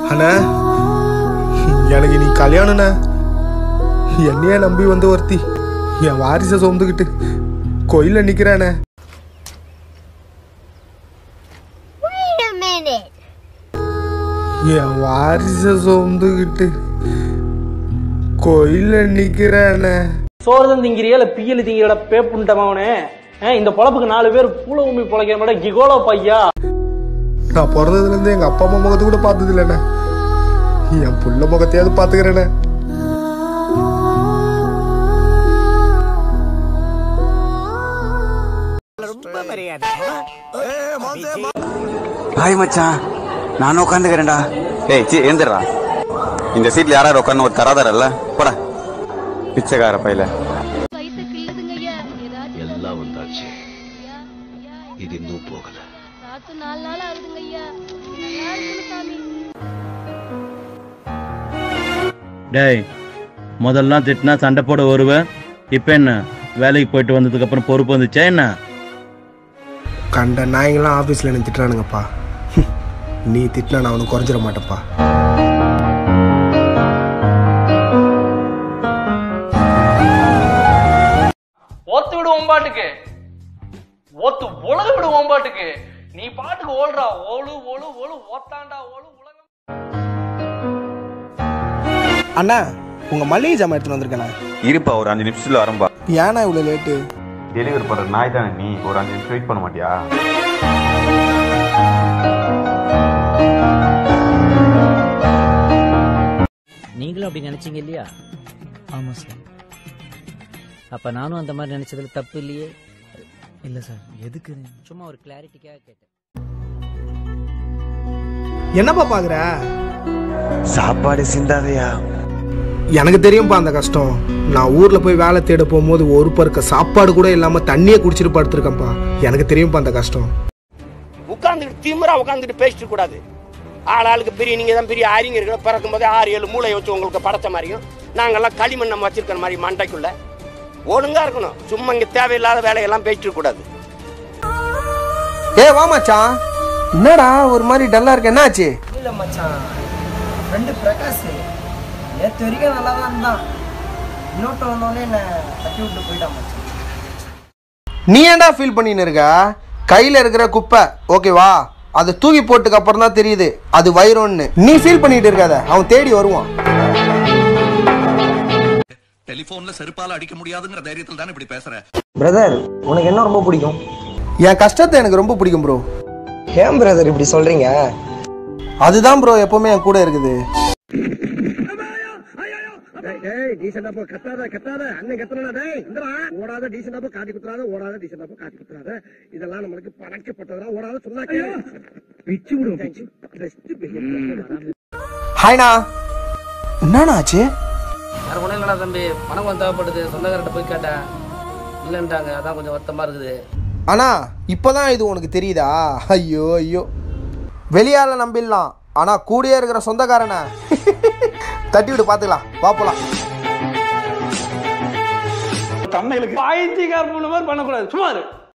அண்ணா எனக்கு நீ கல்யாணம்ண்ணா என்னையே நம்பி வந்த ஒருத்தி என் வாரிசை சுமந்துக்கிட்டு கோயிலில் நிற்கிறானே Wait a minute. என் வாரிசை சுமந்துக்கிட்டு கோயிலில் நிற்கிறானே சோறுதான் திங்கிறியா இல்ல பியல் திங்கிறட பேப்புண்டமாவனே இந்த பொழப்புக்கு நாலு பேர் பூல உமி பொழைக்கிற மாதிரி கிகோலோ பையா நான் பிறந்ததுலேருந்து எங்கள் அப்பா அம்மா முகத்தை கூட பார்த்தது இல்லைண்ணே என் புள்ள முகத்தையாவது பார்த்துக்கிறேண்ணே ஹாய் மச்சான் நான் உட்காந்துக்கிறேன்டா ஏய் சி ஏந்திரா இந்த சீட்ல யாராவது உட்காந்து ஒரு தராதரல்ல போடா பிச்சைக்கார பையில வயசு கிள்ளுதுங்க ஐயா ஏதாச்சும் எல்லாம் வந்தாச்சு ஐயா, ஐயா, இது இன்னும் போகல ராத்து நாலு நாள் ஆகுதுங்க ஐயா நல்லா இருக்கணும் சாமி டேய் முதல்லாம் திட்டினா சண்டை போட வருவேன் இப்போ என்ன வேலைக்கு போயிட்டு வந்ததுக்கு அப்புறம் பொறுப்பு வந்துச்சா என்ன கண்ட நாயங்களாம் ஆஃபீஸில் என்ன திட்டுறானுங்கப்பா நீ திட்டினா நான் அவனுக்கு குறைஞ்சிட மாட்டேன்ப்பா ஓத்து விடுவோம் பாட்டுக்கு ஓத்து உலக விடுவோம் பாட்டுக்கு நீ பாட்டுக்கு ஓடுறா ஓடு ஓடு ஓடு ஓத்தாண்டா ஓடு உலகம் அண்ணா உங்கள் மளிகை ஜாமான் எடுத்துன்னு வந்திருக்கேண்ணா இருப்பா ஒரு அஞ்சு நிமிஷத்துல வரம்பா ஏன்னா இவ்வளோ லேட்டு டெலிவரி பண்ற நாய் தானே நீ ஒரு அஞ்சு நிமிஷம் வெயிட் பண்ண மாட்டியா நீங்களும் அப்படி நினைச்சீங்க இல்லையா ஆமா சார் அப்ப நானும் அந்த மாதிரி நினைச்சதுல தப்பு இல்லையே இல்ல சார் எதுக்கு சும்மா ஒரு கிளாரிட்டிக்காக கேட்டேன் என்னப்பா பார்க்குற சாப்பாடு சிந்தாதையா எனக்கு தெரியும்ப்பா அந்த கஷ்டம் நான் ஊரில் போய் வேலை தேட போகும்போது ஒரு பருக்க சாப்பாடு கூட இல்லாமல் தண்ணியை குடிச்சிட்டு படுத்திருக்கேன்ப்பா எனக்கு தெரியும்ப்பா அந்த கஷ்டம் உட்காந்துட்டு திமிரா உட்காந்துட்டு பேசிட்டு கூடாது ஆள் ஆளுக்கு பெரிய நீங்க தான் பெரிய அறிஞர்கள் பிறக்கும் போதே ஆறு ஏழு மூளை வச்சு உங்களுக்கு படைச்ச மாதிரியும் நாங்கெல்லாம் களிமண் நம்ம வச்சிருக்கிற மாதிரி மண்டைக்குள்ள ஒழுங்கா இருக்கணும் சும்மா இங்க தேவையில்லாத வேலையெல்லாம் பேசிட்டு கூடாது ஏ வா மச்சான் என்னடா ஒரு மாதிரி டல்லா இருக்க என்னாச்சு இல்ல மச்சான் ஃப்ரெண்டு பிரகாஷ் நேற்று வரைக்கும் நல்லா தான் இருந்தான் இன்னொருத்த வந்தோடனே என்ன தட்டி விட்டு போயிட்டான் மச்சான் நீ ஏன்டா ஃபீல் பண்ணின்னு இருக்க கையில் இருக்கிற குப்பை ஓகேவா அதை தூக்கி போட்டுக்கு அப்புறம் தான் தெரியுது அது வைரம்னு நீ ஃபீல் பண்ணிட்டு இருக்காத அவன் தேடி வருவான் டெலிபோன்ல செருப்பால அடிக்க முடியாதுங்கிற தைரியத்துல தானே இப்படி பேசுற பிரதர் உனக்கு என்ன ரொம்ப பிடிக்கும் என் கஷ்டத்தை எனக்கு ரொம்ப பிடிக்கும் ப்ரோ ஏன் பிரதர் இப்படி சொல்றீங்க அதுதான் ப்ரோ எப்பவுமே என் கூட இருக்குது ஹாய்ண்ணா என்னண்ணா ஆச்சு வேற ஒன்றும் இல்லைடா தம்பி பணம் கொஞ்சம் தேவைப்படுது சொந்தக்காரர்கிட்ட போய் கேட்டேன் இல்லைன்ட்டாங்க அதான் கொஞ்சம் வருத்தமா இருக்குது அண்ணா இப்போதான் இது உனக்கு தெரியுதா ஐயோ ஐயோ வெளியால நம்பிடலாம் ஆனா கூடயே இருக்கிற சொந்தக்காரனை தட்டி விட்டு பார்த்துக்கலாம் பாப்பலாம் பைத்தியக்கார பொண்ணு மாதிரி பண்ணக்கூடாது சும்மா இரு